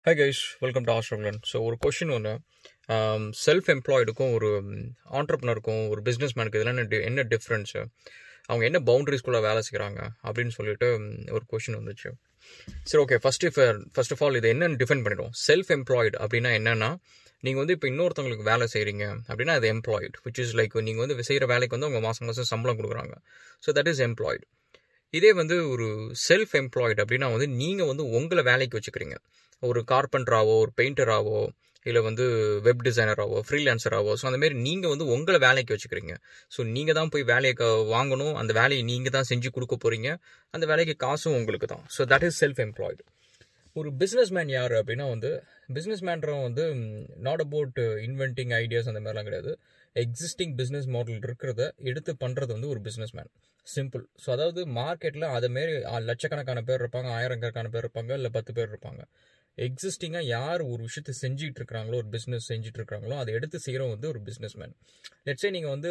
high guys welcome to ஆஸ்ட்ரம்லன் so ஒரு question ஒன்று செல்ஃப் எம்ப்ளாய்டுக்கும் ஒரு ஆண்டர்பனருக்கும் ஒரு பிஸ்னஸ் மேனுக்கு இதெல்லாம் என்ன di- என்ன டிஃப்ரென்ஸு அவங்க என்ன பவுண்டரிஸ்குள்ளே வேலை செய்கிறாங்க அப்படின்னு சொல்லிட்டு ம், ஒரு கொஷின் வந்துச்சு சரி okay first if first of all இது என்னன்னு டிஃபைன் பண்ணிடும் செல்ஃப் எம்ப்ளாய்டு அப்படின்னா என்னன்னா நீங்கள் வந்து இப்போ இன்னொருத்தவங்களுக்கு வேலை செய்கிறீங்க அப்படின்னா அது எம்ப்ளாய்டு விச் இஸ் லைக் நீங்கள் வந்து செய்கிற வேலைக்கு வந்து அவங்க மாதம் மாதம் சம்பளம் கொடுக்குறாங்க ஸோ தட் இஸ் எம்ப்ளாய்டு இதே வந்து ஒரு செல்ஃப் எம்ப்ளாய்டு அப்படின்னா வந்து நீங்கள் வந்து உங்களை வேலைக்கு வச்சுக்கிறீங்க ஒரு கார்பெண்டராவோ ஒரு பெயிண்டராவோ இல்லை வந்து வெப் டிசைனராவோ ஃப்ரீலான்சராவோ ஸோ அந்த மாதிரி நீங்கள் வந்து உங்களை வேலைக்கு வச்சுக்கிறீங்க ஸோ நீங்கள் தான் போய் வேலையை க- வாங்கணும் அந்த வேலையை நீங்கள் தான் செஞ்சு கொடுக்க போகிறீங்க அந்த வேலைக்கு காசும் உங்களுக்கு தான் so that is self employed ஒரு பிஸ்னஸ் மேன் யார் அப்படின்னா வந்து பிஸ்னஸ் மேன்றவன் வந்து நாட் அபவுட் இன்வென்டிங் ஐடியாஸ் அந்த மாதிரிலாம் கிடையாது எக்ஸிஸ்டிங் பிஸ்னஸ் மாடல் இருக்கிறத எடுத்து பண்ணுறது வந்து ஒரு பிஸ்னஸ் மேன் சிம்பிள் ஸோ அதாவது மார்க்கெட்டில் அதை மாரி அஹ், லட்சக்கணக்கான பேர் இருப்பாங்க ஆயிரக்கணக்கான பேர் இருப்பாங்க இல்லை பத்து பேர் இருப்பாங்க எக்ஸிஸ்டிங்காக யார் ஒரு விஷயத்தை செஞ்சுட்டு இருக்கிறாங்களோ ஒரு பிஸ்னஸ் செஞ்சுட்டு இருக்கிறாங்களோ அதை எடுத்து செய்கிறவங்க வந்து ஒரு பிஸ்னஸ் மேன் லெட்ஸே நீங்கள் வந்து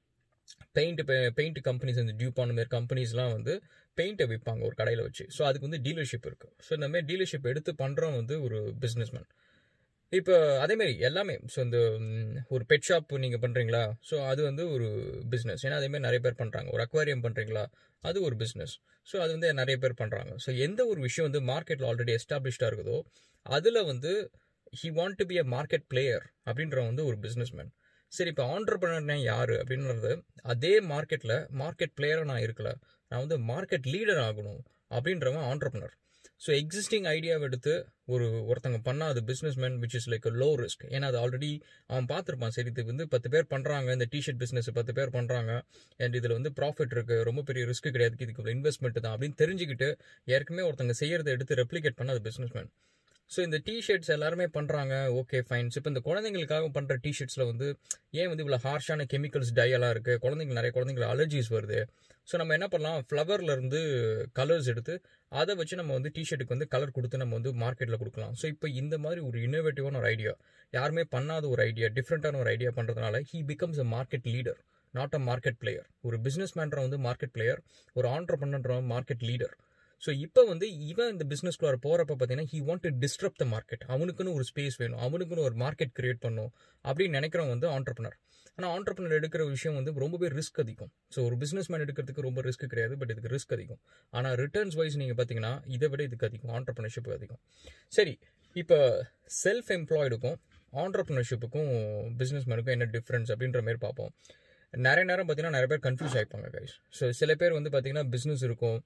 பெயிண்ட் பெயிண்ட் கம்பெனிஸ் இந்த டியூபான் மாரி கம்பெனிஸ்லாம் வந்து பெயிண்ட்டை விற்பாங்க ஒரு கடையில் வச்சு ஸோ அதுக்கு வந்து டீலர்ஷிப் இருக்குது ஸோ இந்த மாதிரி டீலர்ஷிப் எடுத்து பண்ணுறவங்க வந்து ஒரு பிஸ்னஸ் மேன் இப்போ அதேமாரி எல்லாமே ஸோ இந்த ம், ஒரு பெட் ஷாப் நீங்கள் பண்ணுறீங்களா ஸோ அது வந்து ஒரு பிஸ்னஸ் ஏன்னா அதேமாதிரி நிறைய பேர் பண்ணுறாங்க ஒரு அக்வாரியம் பண்ணுறீங்களா அது ஒரு பிஸ்னஸ் ஸோ அது வந்து நிறைய பேர் பண்ணுறாங்க ஸோ எந்த ஒரு விஷயம் வந்து மார்க்கெட்டில் ஆல்ரெடி எஸ்டாப்ளிஷ்டாக இருக்குதோ அதில் வந்து he want to be a market player அப்படின்றவன் வந்து ஒரு பிஸ்னஸ் மேன் சரி இப்போ ஆண்டர்பனர்னா யார் அப்படின்றது அதே மார்க்கெட்டில் மார்க்கெட் பிளேயராக நான் இருக்கல நான் வந்து மார்க்கெட் லீடர் ஆகணும் அப்படின்றவன் ஆண்டர்பனர் ஸோ எக்ஸிஸ்டிங் ஐடியாவை எடுத்து ஒரு ஒருத்தங்க பண்ணால் அது businessman which is like low risk ஏன்னா அது ஆல்ரெடி அவன் பார்த்துருப்பான் சரி இது வந்து பத்து பேர் பண்ணுறாங்க இந்த டிஷர்ட் பிஸ்னஸ் பத்து பேர் பண்ணுறாங்க அண்ட் இதில் வந்து ப்ராஃபிட் இருக்குது ரொம்ப பெரிய ரிஸ்க் கிடையாது இதுக்கு இன்வெஸ்ட்மெண்ட் தான் அப்படின்னு தெரிஞ்சுக்கிட்டு ஏற்கனவே ஒருத்தங்க செய்யறதை எடுத்து ரெப்ளிகேட் பண்ண அது பிஸ்னஸ் மேன் ஸோ இந்த டிஷர்ட்ஸ் எல்லாருமே பண்ணுறாங்க ஓகே ஃபைன்ஸ் இப்போ இந்த குழந்தைங்களுக்காக பண்ணுற டிஷர்ட்ஸில் வந்து ஏன் வந்து இவ்வளோ ஹார்ஷான கெமிக்கல்ஸ் டையெல்லாம் இருக்குது குழந்தைங்க நிறைய குழந்தைங்களுக்கு அலர்ஜிஸ் வருது ஸோ நம்ம என்ன பண்ணலாம் ஃப்ளவர்ல இருந்து கலர்ஸ் எடுத்து அதை வச்சு நம்ம வந்து டிஷர்ட்டுக்கு வந்து கலர் கொடுத்து நம்ம வந்து மார்க்கெட்டில் கொடுக்கலாம் ஸோ இப்போ இந்த மாதிரி ஒரு இன்னோவேட்டிவான ஒரு ஐடியா யாருமே பண்ணாத ஒரு ஐடியா டிஃப்ரெண்ட்டான ஒரு ஐடியா பண்ணுறதுனால he becomes a market leader not a market player ஒரு பிஸ்னஸ் மேன்ற வந்து மார்க்கெட் பிளேயர் ஒரு ஆண்டர்பனன்றவன் மார்க்கெட் லீடர் ஸோ இப்போ வந்து இவன் இந்த பிஸ்னஸ்குள்ளார போகிறப்ப பார்த்தீங்கன்னா he want to disturb the market அவனுக்குன்னு ஒரு ஸ்பேஸ் வேணும் அவனுக்குன்னு ஒரு மார்க்கெட் கிரியேட் பண்ணும் அப்படின்னு நினைக்கிறவன் வந்து ஆண்டர்பனர் ஆனால் ஆண்டர்பனர் எடுக்கிற விஷயம் வந்து ரொம்பவே ரிஸ்க் அதிகம் ஸோ ஒரு பிஸ்னஸ் மேன் எடுக்கிறதுக்கு ரொம்ப ரிஸ்க் கிடையாது பட் இதுக்கு ரிஸ்க் அதிகம் ஆனால் ரிட்டர்ன்ஸ் வைஸ் நீங்கள் பார்த்தீங்கன்னா இதை விட இதுக்கு அதிகம் ஆண்டர்பனர்ஷிப் அதிகம் சரி இப்போ செல்ஃப் எம்ப்ளாய்டுக்கும் ஆண்டர்பனர்ஷிப்புக்கும் பிஸ்னஸ் மேனுக்கும் என்ன டிஃப்ரென்ஸ் அப்படின்ற மாதிரி பார்ப்போம் நிறைய நேரம் பார்த்தீங்கன்னா நிறைய பேர் கன்ஃபியூஸ் ஆகிப்பாங்க கைஸ் ஸோ சில பேர் வந்து பார்த்தீங்கன்னா பிஸ்னஸ் இருக்கும்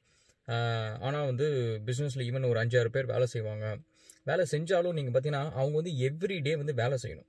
ஆனால் வந்து பிஸ்னஸில் ஈவன் ஒரு அஞ்சாறு பேர் வேலை செய்வாங்க வேலை செஞ்சாலும் நீங்கள் பார்த்தீங்கன்னா அவங்க வந்து எவ்ரி டே வந்து வேலை செய்யணும்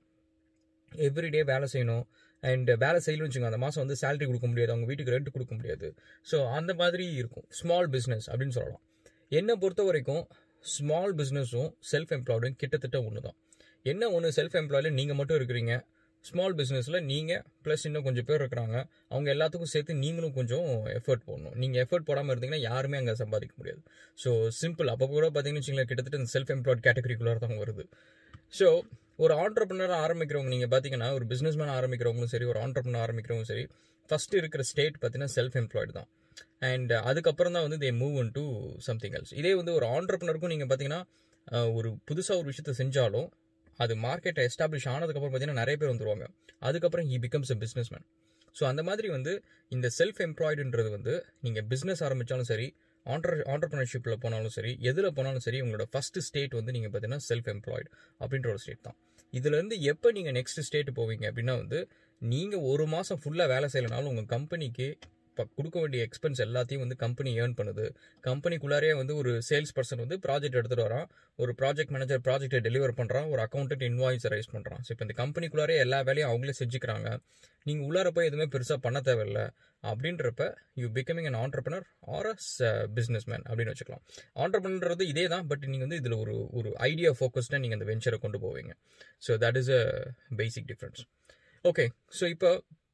எவ்ரி டே வேலை செய்யணும் அண்ட் வேலை செய்யணும்னு வச்சுக்கோங்க அந்த மாதம் வந்து சேலரி கொடுக்க முடியாது அவங்க வீட்டுக்கு ரெண்ட் கொடுக்க முடியாது ஸோ அந்த மாதிரி இருக்கும் ஸ்மால் பிஸ்னஸ் அப்படின்னு சொல்லலாம் என்னை பொறுத்த வரைக்கும் ஸ்மால் பிஸ்னஸும் செல்ஃப் எம்ப்ளாய்டும் கிட்டத்தட்ட ஒன்று தான் என்ன ஒன்று செல்ஃப் எம்ப்ளாயில் நீங்கள் மட்டும் இருக்கிறீங்க ஸ்மால் பிஸ்னஸில் நீங்கள் ப்ளஸ் இன்னும் கொஞ்சம் பேர் இருக்கிறாங்க அவங்க எல்லாத்துக்கும் சேர்த்து நீங்களும் கொஞ்சம் எஃபர்ட் போடணும் நீங்கள் எஃபர்ட் போடாமல் இருந்தீங்கன்னா யாருமே அங்கே சம்பாதிக்க முடியாது ஸோ சிம்பிள் அப்போ கூட பார்த்தீங்கன்னு வச்சுங்களேன் கிட்டத்தட்ட இந்த செல்ஃப் எம்ப்ளாய்ட் கேட்டகரிக்குள்ளார தான் வருது ஸோ ஒரு ஆண்டர்பனராக ஆரம்பிக்கிறவங்க நீங்கள் பார்த்தீங்கன்னா ஒரு பிஸ்னஸ் மேன் ஆரம்பிக்கிறவங்களும் சரி ஒரு ஆண்டர்பனர் ஆரம்பிக்கிறவங்களும் சரி ஃபஸ்ட்டு இருக்கிற ஸ்டேட் பார்த்தீங்கன்னா செல்ஃப் எம்ப்ளாய்டு தான் அண்ட் அதுக்கப்புறம் தான் வந்து they move in to something else இதே வந்து ஒரு ஆண்டர்பனருக்கும் நீங்கள் பார்த்தீங்கன்னா அஹ், ஒரு புதுசாக ஒரு விஷயத்த செஞ்சாலும் அது மார்க்கெட்டை எஸ்டாப்ளிஷ் ஆனதுக்கப்புறம் பார்த்தீங்கன்னா நிறைய பேர் வந்துருவாங்க அதுக்கப்புறம் he becomes a businessman so அந்த மாதிரி வந்து இந்த செல்ஃப் எம்ப்ளாய்டுன்றது வந்து நீங்கள் பிஸ்னஸ் ஆரம்பித்தாலும் சரி ஆண்டர் ஆண்டர்பிரினர்ஷிப்பில் போனாலும் சரி எதில் போனாலும் சரி உங்களோட ஃபர்ஸ்ட் ஸ்டேட் வந்து நீங்கள் பார்த்தீங்கன்னா செல்ஃப் எம்ப்ளாய்டு அப்படின்ற ஒரு ஸ்டேட் தான் இதுலேருந்து எப்போ நீங்கள் நெக்ஸ்ட் ஸ்டேட் போவீங்க அப்படின்னா வந்து நீங்கள் ஒரு மாதம் ஃபுல்லாக வேலை செய்யலைனாலும் உங்கள் கம்பெனிக்கு இப்போ கொடுக்க வேண்டிய எக்ஸ்பென்ஸ் எல்லாத்தையும் வந்து கம்பெனி ஏர்ன் பண்ணுது கம்பெனிக்குள்ளாரே வந்து ஒரு சேல்ஸ் பர்சன் வந்து ப்ராஜெக்ட் எடுத்துகிட்டு வரான் ஒரு ப்ராஜெக்ட் மேனேஜர் ப்ராஜெக்ட்டை டெலிவர் பண்ணுறான் ஒரு அக்கௌண்டன்ட் இன்வாய்ஸ் ரைஸ் பண்ணுறான் ஸோ இப்போ இந்த கம்பெனிக்குள்ளாரே எல்லா வேலையும் அவங்களே செஞ்சுக்கிறாங்க நீங்கள் உள்ளார போய் எதுவுமே பெருசாக பண்ண தேவையில்ல அப்படின்றப்ப you becoming an entrepreneur or as businessman அப்படின்னு வச்சுக்கலாம் ஆண்டர்பனர்ன்றது இதே தான் பட் நீங்கள் வந்து இதில் ஒரு ஒரு ஐடியா ஃபோக்கஸ்டாக நீங்கள் அந்த வெஞ்சரை கொண்டு போவீங்க so that is a basic difference okay so இப்போ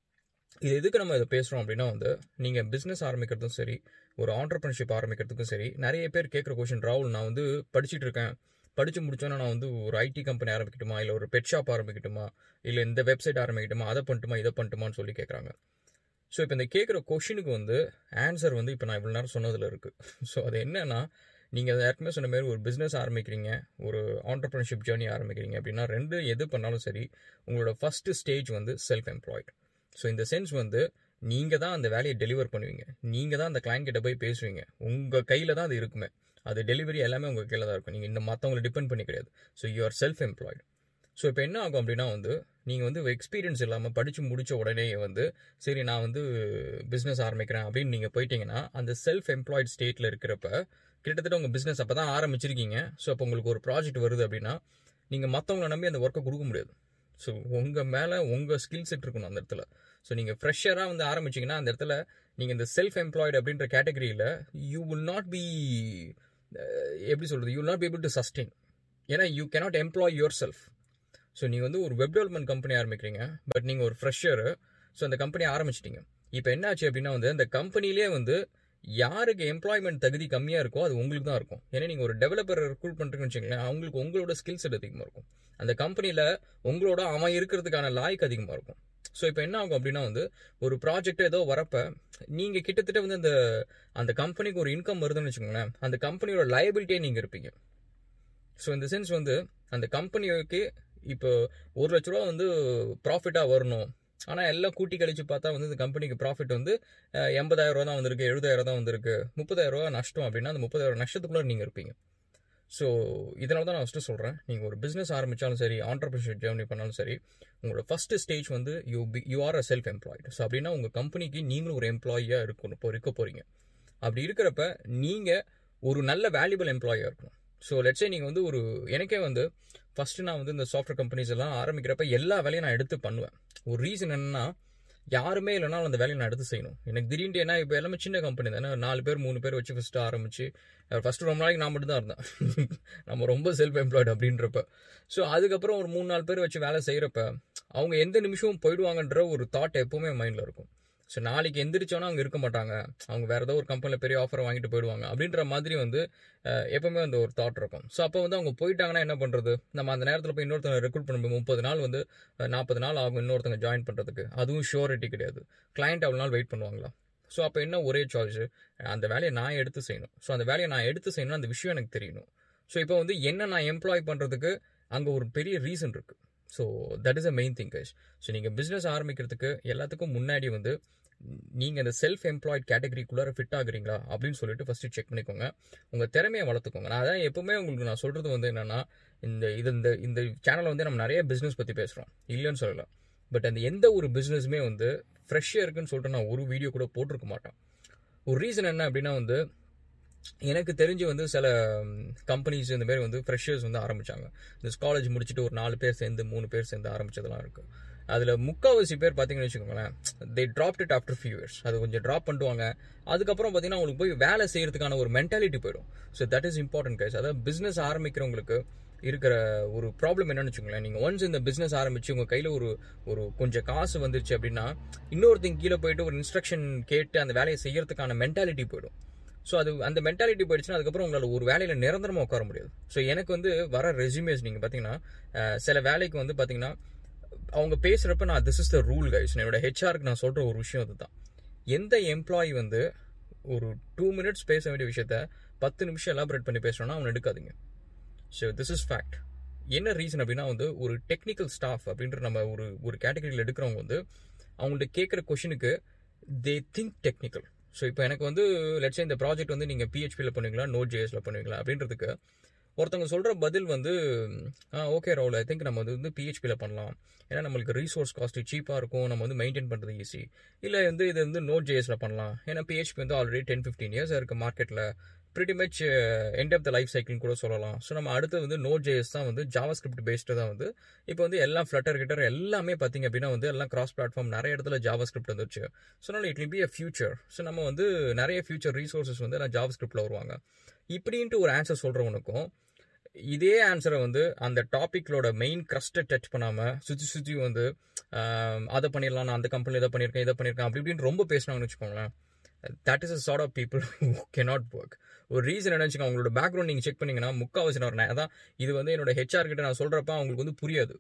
இது எதுக்கு நம்ம இதை பேசுகிறோம் அப்படின்னா வந்து நீங்கள் பிஸ்னஸ் ஆரம்பிக்கிறதும் சரி ஒரு ஆண்டர்பிரினர்ஷிப் ஆரம்பிக்கிறதுக்கும் சரி நிறைய பேர் கேட்குற கொஷின் ராகுல் நான் வந்து படிச்சுட்டு இருக்கேன் படித்து முடிச்சோன்னா நான் வந்து ஒரு ஐடி கம்பெனி ஆரம்பிக்கட்டுமா இல்லை ஒரு பெட் ஷாப் ஆரம்பிக்கட்டுமா இல்லை இந்த வெப்சைட் ஆரம்பிக்கட்டுமா அதை பண்ணட்டுமா இதை பண்ணட்டுமான்னு சொல்லி கேட்குறாங்க ஸோ இப்போ இந்த கேட்குற கொஷினுக்கு வந்து ஆன்சர் வந்து இப்போ நான் இவ்வளோ நேரம் சொன்னதில் இருக்குது ஸோ அது என்னன்னா நீங்கள் ஏற்கனவே சொன்ன மாதிரி ஒரு பிஸ்னஸ் ஆரம்பிக்கிறீங்க ஒரு ஆண்டர்பிரினர்ஷிப் ஜேர்னி ஆரம்பிக்கிறீங்க அப்படின்னா ரெண்டு எது பண்ணாலும் சரி உங்களோட ஃபஸ்ட்டு ஸ்டேஜ் வந்து செல்ஃப் எம்ப்ளாய்டு ஸோ இந்த சென்ஸ் வந்து நீங்கள் தான் அந்த வேலையை டெலிவர் பண்ணுவீங்க நீங்கள் தான் அந்த கிளைண்ட் கிட்ட போய் பேசுவீங்க உங்கள் கையில் தான் அது இருக்குமே அது டெலிவரி எல்லாமே உங்கள் கையில் தான் இருக்கும் நீங்கள் இந்த மற்றவங்களை டிபெண்ட் பண்ணி கிடையாது so you are self employed so இப்போ என்ன ஆகும் அப்படின்னா வந்து நீங்கள் வந்து எக்ஸ்பீரியன்ஸ் இல்லாமல் படித்து முடித்த உடனே வந்து சரி நான் வந்து பிஸ்னஸ் ஆரம்பிக்கிறேன் அப்படின்னு நீங்கள் போயிட்டீங்கன்னா அந்த செல்ஃப் எம்ப்ளாய்டு ஸ்டேட்டில் இருக்கிறப்ப கிட்டத்தட்ட உங்கள் பிஸ்னஸ் அப்போ தான் ஆரம்பிச்சிருக்கீங்க ஸோ அப்போ உங்களுக்கு ஒரு ப்ராஜெக்ட் வருது அப்படின்னா நீங்கள் மற்றவங்கள நம்பி அந்த ஒர்க்கை கொடுக்க முடியாது ஸோ உங்கள் மேலே உங்கள் ஸ்கில் செட் இருக்கணும் அந்த இடத்துல ஸோ நீங்கள் ஃப்ரெஷராக வந்து ஆரம்பிச்சிங்கன்னா அந்த இடத்துல நீங்கள் இந்த செல்ஃப் எம்ப்ளாய்டு அப்படின்ற கேட்டகரியில் யூ வில் நாட் பி எப்படி சொல்கிறது you will not be able to sustain ஏன்னா you cannot employ yourself so நீங்கள் வந்து ஒரு வெப் டெவலப்மெண்ட் கம்பெனி ஆரம்பிக்கிறீங்க பட் நீங்கள் ஒரு ஃப்ரெஷரு ஸோ அந்த கம்பெனி ஆரம்பிச்சிட்டீங்க இப்போ என்னாச்சு அப்படின்னா வந்து அந்த கம்பெனிலே வந்து யாருக்கு எம்ப்ளாய்மெண்ட் தகுதி கம்மியாக இருக்கோ அது உங்களுக்கு தான் இருக்கும் ஏன்னா நீங்கள் ஒரு டெவலப்பர் ரெக்ரூட் பண்ணுறீங்கன்னு வச்சுங்களேன் அவங்களுக்கு உங்களோட ஸ்கில் செட் அதிகமாக இருக்கும் அந்த கம்பெனியில் உங்களோட அவன் இருக்கிறதுக்கான லாய்க்கு அதிகமாக இருக்கும் ஸோ இப்போ என்ன ஆகும் அப்படின்னா வந்து ஒரு ப்ராஜெக்ட் ஏதோ வரப்ப நீங்கள் கிட்டத்தட்ட வந்து அந்த அந்த கம்பெனிக்கு ஒரு இன்கம் வருதுன்னு வச்சுக்கோங்களேன் அந்த கம்பெனியோட லயபிலிட்டியே நீங்கள் இருப்பீங்க ஸோ இந்த சென்ஸ் வந்து அந்த கம்பெனிக்கு இப்போ ஒரு லட்ச ரூபா வந்து ப்ராஃபிட்டாக வரணும் ஆனால் எல்லாம் கூட்டி கழிச்சு பார்த்தா வந்து இந்த கம்பெனிக்கு ப்ராஃபிட் வந்து எண்பதாயிரம் ரூபா தான் வந்திருக்கு எழுபதாயிரம் தான் வந்திருக்கு முப்பதாயிரம் ரூபா நஷ்டம் அப்படின்னா அந்த முப்பதாயிரம் நஷ்டத்துக்குள்ளே நீங்கள் இருப்பீங்க ஸோ இதனால தான் நான் ஃபஸ்ட்டு சொல்கிறேன் நீங்கள் ஒரு பிஸ்னஸ் ஆரம்பித்தாலும் சரி ஆண்டர்பிரினர்ஷிப் ஜேர்னி பண்ணாலும் சரி உங்களோட ஃபஸ்ட்டு ஸ்டேஜ் வந்து you be you are a self employed so அப்படின்னா உங்கள் கம்பெனிக்கு நீங்களும் ஒரு எம்ப்ளாயியாக இருக்கணும் இப்போ இருக்க போகிறீங்க அப்படி இருக்கிறப்ப நீங்கள் ஒரு நல்ல வேல்யூபிள் எம்ப்ளாயாக இருக்கணும் ஸோ லெட்ஸே நீங்கள் வந்து ஒரு எனக்கே வந்து ஃபஸ்ட்டு நான் வந்து இந்த சாஃப்ட்வேர் கம்பெனிஸ் எல்லாம் ஆரம்பிக்கிறப்ப எல்லா வேலையும் நான் எடுத்து பண்ணுவேன் ஒரு ரீசன் என்னன்னா யாருமே இல்லைனாலும் அந்த வேலையை நான் எடுத்து செய்யணும் எனக்கு திடீர்னு ஏன்னா இப்போ எல்லாமே சின்ன கம்பெனி தானே நாலு பேர் மூணு பேர் வச்சு ஃபஸ்ட்டு ஆரம்பிச்சு ஃபஸ்ட்டு ரொம்ப நாளைக்கு நான் மட்டும் தான் இருந்தேன் நம்ம ரொம்ப செல்ஃப் எம்ப்ளாய்டு அப்படின்றப்ப ஸோ அதுக்கப்புறம் ஒரு மூணு நாலு பேர் வச்சு வேலை செய்கிறப்ப அவங்க எந்த நிமிஷமும் போயிடுவாங்கன்ற ஒரு தாட் எப்போவுமே மைண்டில் இருக்கும் ஸோ நாளைக்கு எந்திரிச்சோன்னா அவங்க இருக்க மாட்டாங்க அவங்க வேறு ஏதோ ஒரு கம்பெனியில் பெரிய ஆஃபரை வாங்கிட்டு போயிடுவாங்க அப்படின்ற மாதிரி வந்து எப்போவுமே அந்த ஒரு தாட் இருக்கும் ஸோ அப்போ வந்து அவங்க போயிட்டாங்கன்னா என்ன பண்ணுறது நம்ம அந்த நேரத்தில் போய் இன்னொருத்தங்க ரெக்ரூட் பண்ணும்போது முப்பது நாள் வந்து நாற்பது நாள் ஆகும் இன்னொருத்தங்க ஜாயின் பண்ணுறதுக்கு அதுவும் ஷியோரிட்டி கிடையாது கிளைண்ட் அவ்வளோ நாள் வெயிட் பண்ணுவாங்களா ஸோ அப்போ என்ன ஒரே சாய்ஸு அந்த வேலையை நான் எடுத்து செய்யணும் ஸோ அந்த வேலையை நான் எடுத்து செய்யணும் அந்த விஷயம் எனக்கு தெரியணும் ஸோ இப்போ வந்து என்ன நான் எம்ப்ளாய் பண்ணுறதுக்கு அங்கே ஒரு பெரிய ரீசன் இருக்குது so that is a main thing guys so நீங்கள் பிஸ்னஸ் ஆரம்பிக்கிறதுக்கு எல்லாத்துக்கும் முன்னாடி வந்து நீங்கள் இந்த செல்ஃப் எம்ப்ளாய்ட் கேட்டகரிக்குள்ளார ஃபிட் ஆகுறீங்களா அப்படின்னு சொல்லிட்டு ஃபஸ்ட்டு செக் பண்ணிக்கோங்க உங்கள் திறமையை வளர்த்துக்கோங்க நான் அதான் எப்பவுமே உங்களுக்கு நான் சொல்கிறது வந்து என்னென்னா இந்த இது இந்த இந்த சேனலில் வந்து நம்ம நிறைய பிஸ்னஸ் பற்றி பேசுகிறோம் இல்லைன்னு சொல்லலை பட் அந்த எந்த ஒரு பிஸ்னஸுமே வந்து ஃப்ரெஷ்ஷாக இருக்குன்னு சொல்லிட்டு நான் ஒரு வீடியோ கூட போட்டிருக்க மாட்டேன் ஒரு ரீசன் என்ன அப்படின்னா வந்து எனக்கு தெரிஞ்சு வந்து சில கம்பெனிஸ் இந்த மாதிரி வந்து ஃப்ரெஷர்ஸ் வந்து ஆரம்பித்தாங்க இந்த காலேஜ் முடிச்சுட்டு ஒரு நாலு பேர் சேர்ந்து மூணு பேர் சேர்ந்து ஆரம்பிச்சதெல்லாம் இருக்குது அதில் முக்கால்வாசி பேர் பார்த்தீங்கன்னு வச்சுக்கோங்களேன் they dropped it after few years அது கொஞ்சம் ட்ராப் பண்ணுவாங்க அதுக்கப்புறம் பார்த்தீங்கன்னா உங்களுக்கு போய் வேலை செய்யறதுக்கான ஒரு மென்டாலிட்டி போயிடும் so that is important guys அதாவது பிஸ்னஸ் ஆரம்பிக்கிறவங்களுக்கு இருக்கிற ஒரு ப்ராப்ளம் என்னன்னு வச்சுக்கோங்களேன் நீங்கள் ஒன்ஸ் இந்த பிஸ்னஸ் ஆரம்பிச்சு உங்கள் கையில் ஒரு ஒரு கொஞ்சம் காசு வந்துருச்சு அப்படின்னா இன்னொருத்தங்க கீழே போயிட்டு ஒரு இன்ஸ்ட்ரக்ஷன் கேட்டு அந்த வேலையை செய்யறதுக்கான மென்டாலிட்டி போயிடும் ஸோ அது அந்த மென்டாலிட்டி போயிடுச்சுன்னா அதுக்கப்புறம் உங்களால் ஒரு வேலையில் நிரந்தரமாக உட்கார முடியாது ஸோ எனக்கு வந்து வர ரெசியூமேஸ் நீங்கள் பார்த்தீங்கன்னா சில வேலைக்கு வந்து பார்த்தீங்கன்னா அவங்க பேசுகிறப்ப நான் this is the rule guys என்னோட ஹெச்ஆருக்கு நான் சொல்கிற ஒரு விஷயம் அதுதான் எந்த எம்ப்ளாயி வந்து ஒரு டூ மினிட்ஸ் பேச வேண்டிய விஷயத்த பத்து நிமிஷம் எலாபரேட் பண்ணி பேசுகிறோன்னா அவனை எடுக்காதீங்க ஸோ திஸ் இஸ் ஃபேக்ட் என்ன ரீசன் அப்படின்னா வந்து ஒரு டெக்னிக்கல் ஸ்டாஃப் அப்படின்ற நம்ம ஒரு ஒரு கேட்டகரியில் எடுக்கிறவங்க வந்து அவங்கள்ட்ட கேட்குற கொஷினுக்கு தே திங்க் டெக்னிக்கல் ஸோ இப்போ எனக்கு வந்து லெட்ஸே இந்த ப்ராஜெக்ட் வந்து நீங்கள் பிஹெச்பியில் பண்ணுவீங்களா நோட் ஜேஎஸில் பண்ணுவீங்களா அப்படின்றதுக்கு ஒருத்தவங்க சொல்கிற பதில் வந்து ஓகே ரவுல் ஐ திங்க் நம்ம வந்து பிஹெச்பியில் பண்ணலாம் ஏன்னா நம்மளுக்கு ரீசோர்ஸ் காஸ்ட் சீப்பாக இருக்கும் நம்ம வந்து மெயின்டைன் பண்ணுறது ஈஸி இல்லை வந்து இது வந்து நோட் ஜேஎஸில் பண்ணலாம் ஏன்னா பிஹெச்பி வந்து ஆல்ரெடி டென் ஃபிஃப்டீன் இயர்ஸ் இருக்குது மார்க்கெட்டில் pretty much end of the life சைக்கிள்னு கூட சொல்லலாம் ஸோ நம்ம அடுத்து வந்து நோட் ஜேஎஸ் தான் வந்து ஜாவா ஸ்கிரிப்ட் பேஸ்டு தான் வந்து இப்போ வந்து எல்லாம் ஃப்ளட்டர் கிட்டர் எல்லாமே பார்த்தீங்க அப்படின்னா வந்து எல்லாம் கிராஸ் பிளாட்ஃபார்ம் நிறைய இடத்துல ஜாவா ஸ்கிரிப்ட் வந்துருச்சு ஸோ அதனால் it will be a future so நம்ம வந்து நிறைய ஃபியூச்சர் ரீசோர்ஸஸ் வந்து நான் ஜாவா ஸ்கிரிப்டில் வருவாங்க இப்படின்ட்டு ஒரு ஆன்சர் சொல்கிறவனுக்கும் இதே ஆன்சரை வந்து அந்த டாப்பிக்லோட மெயின் க்ரஸ்ட்டை டச் பண்ணாமல் சுற்றி சுற்றி வந்து அதை பண்ணிடலாம் நான் அந்த கம்பெனியில் இதை பண்ணியிருக்கேன் இதை பண்ணியிருக்கேன் அப்படி இப்படின்னு ரொம்ப பேசினாங்கன்னு வச்சுக்கோங்களேன் that is a sort of people கே நாட் ஒர்க் ஒரு ரீசன் என்ன வச்சுக்கோங்க அவங்களோட பேக்ரவுண்ட் நீங்கள் செக் பண்ணிங்கன்னா முக்கால்வாசி நான் அதான் இது வந்து என்னோட ஹெச்ஆர் கிட்ட நான் சொல்கிறப்ப அவங்களுக்கு வந்து புரியாது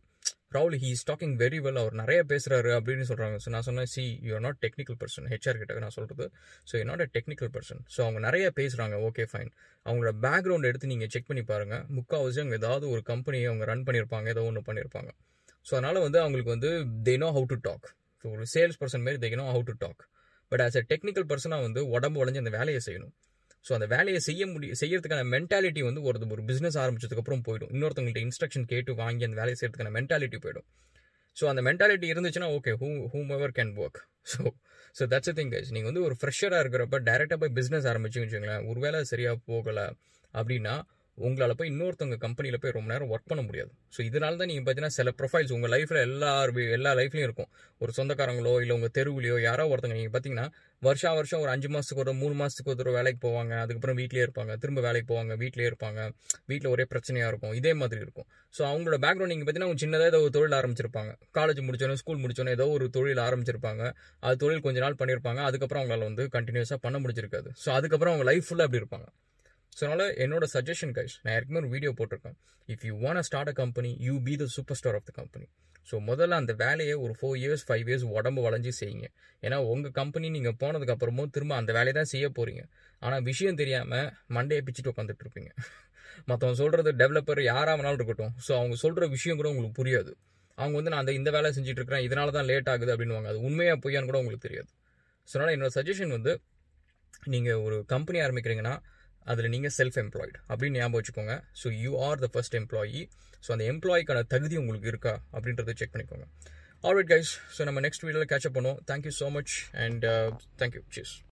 ராகுல் he is talking very well அவர் நிறைய பேசுறாரு அப்படின்னு சொல்றாங்க ஸோ நான் சொன்னேன் see you are not technical person HR கிட்ட நான் சொல்றது so you not a technical person so அவங்க நிறைய பேசுறாங்க ஓகே ஃபைன் அவங்களோட பேக்ரவுண்ட் எடுத்து நீங்கள் செக் பண்ணி பாருங்க முக்கால்வாசி அவங்க ஏதாவது ஒரு கம்பெனியை அவங்க ரன் பண்ணியிருப்பாங்க ஏதோ ஒன்று பண்ணியிருப்பாங்க ஸோ அதனால வந்து அவங்களுக்கு வந்து they know how to talk so ஒரு சேல்ஸ் பர்சன் மாரி they know how to talk but as a technical பர்சனாக வந்து உடம்பு உடஞ்சி அந்த வேலையை செய்யணும் ஸோ அந்த வேலையை செய்ய முடியும் செய்யறதுக்கான மென்டாலிட்டி வந்து ஒரு ஒரு பிஸ்னஸ் ஆரம்பிச்சதுக்கப்புறம் போயிடும் இன்னொருத்தவங்கள்ட்ட இன்ஸ்ட்ரக்ஷன் கேட்டு வாங்கி அந்த வேலையை செய்யறதுக்கான மென்டாலிட்டி போயிடும் ஸோ அந்த மென்டாலிட்டி இருந்துச்சுன்னா okay who whomever can work so so that's thing guys நீங்கள் வந்து ஒரு ஃப்ரெஷராக இருக்கிறப்ப டேரெக்டாக போய் பிஸ்னஸ் ஆரம்பிச்சுன்னு வச்சுங்களேன் ஒரு வேலை சரியாக போகலை அப்படின்னா உங்களால் போய் இன்னொருத்தவங்க கம்பெனியில் போய் ரொம்ப நேரம் ஒர்க் பண்ண முடியாது ஸோ இதனால தான் நீங்கள் பார்த்தீங்கன்னா சில ப்ரொஃபைல்ஸ் உங்கள் லைஃப்பில் எல்லா எல்லா லைஃப்லையும் இருக்கும் ஒரு சொந்தக்காரங்களோ இல்லை உங்கள் தெருவுலையோ யாரோ ஒருத்தங்க நீங்கள் பார்த்தீங்கன்னா வருஷம் வருஷம் ஒரு அஞ்சு மாதத்துக்கு ஒரு மூணு மாதத்துக்கு ஒரு தடவை வேலைக்கு போவாங்க அதுக்கப்புறம் வீட்லேயே இருப்பாங்க திரும்ப வேலைக்கு போவாங்க வீட்லேயே இருப்பாங்க வீட்டில் ஒரே பிரச்சனையாக இருக்கும் இதே மாதிரி இருக்கும் ஸோ அவங்களோட பேக்ரவுண்ட் நீங்கள் பார்த்தீங்கன்னா ஒரு சின்னதாக ஏதோ ஒரு தொழில் ஆரம்பிச்சிருப்பாங்க காலேஜ் முடிச்சோன்னே ஸ்கூல் முடிச்சோன்னே ஏதோ ஒரு தொழில் ஆரம்பிச்சிருப்பாங்க அது தொழில் கொஞ்ச நாள் பண்ணியிருப்பாங்க அதுக்கப்புறம் அவங்களால வந்து கண்டினியூஸாக பண்ண முடிஞ்சிருக்காது ஸோ அதுக்கப்புறம் அவங்க லைஃப் ஃபுல்லாக அப்படி இருப்பாங்க ஸோ அதனால் என்னோட சஜஷன் கைஸ் நான் ஏற்கனவே ஒரு வீடியோ போட்டிருக்கேன் if you want start a company you be the super star of the company so முதல்ல அந்த வேலையை ஒரு ஃபோர் இயர்ஸ் ஃபைவ் இயர்ஸ் உடம்பு வளைஞ்சு செய்யுங்க ஏன்னா உங்கள் கம்பெனி நீங்கள் போனதுக்கு அப்புறமும் திரும்ப அந்த வேலையை தான் செய்ய போகிறீங்க ஆனால் விஷயம் தெரியாமல் மண்டையை பிச்சுட்டு உட்காந்துட்டு இருப்பீங்க மற்றவங்க சொல்கிறது டெவலப்பர் யாராக வேணாலும் இருக்கட்டும் ஸோ அவங்க சொல்கிற விஷயம் கூட உங்களுக்கு புரியாது அவங்க வந்து நான் அந்த இந்த வேலை செஞ்சுட்டு இருக்கிறேன் இதனால தான் லேட் ஆகுது அப்படின்னுவாங்க அது உண்மையாக பொய்யான்னு கூட உங்களுக்கு தெரியாது ஸோ அதனால் என்னோட சஜஷன் வந்து நீங்கள் ஒரு கம்பெனி ஆரம்பிக்கிறீங்கன்னா அதில் நீங்கள் செல்ஃப் எம்ப்ளாய்டு அப்படின்னு ஞாபகம் வச்சுக்கோங்க so you are the first employee so அந்த எம்ப்ளாய்க்கான தகுதி உங்களுக்கு இருக்கா அப்படின்றத செக் பண்ணிக்கோங்க ஆல்ரைட் கைஸ் ஸோ நம்ம நெக்ஸ்ட் வீடியோவில் கேட்சப் பண்ணுவோம் thank you so much and thank you cheese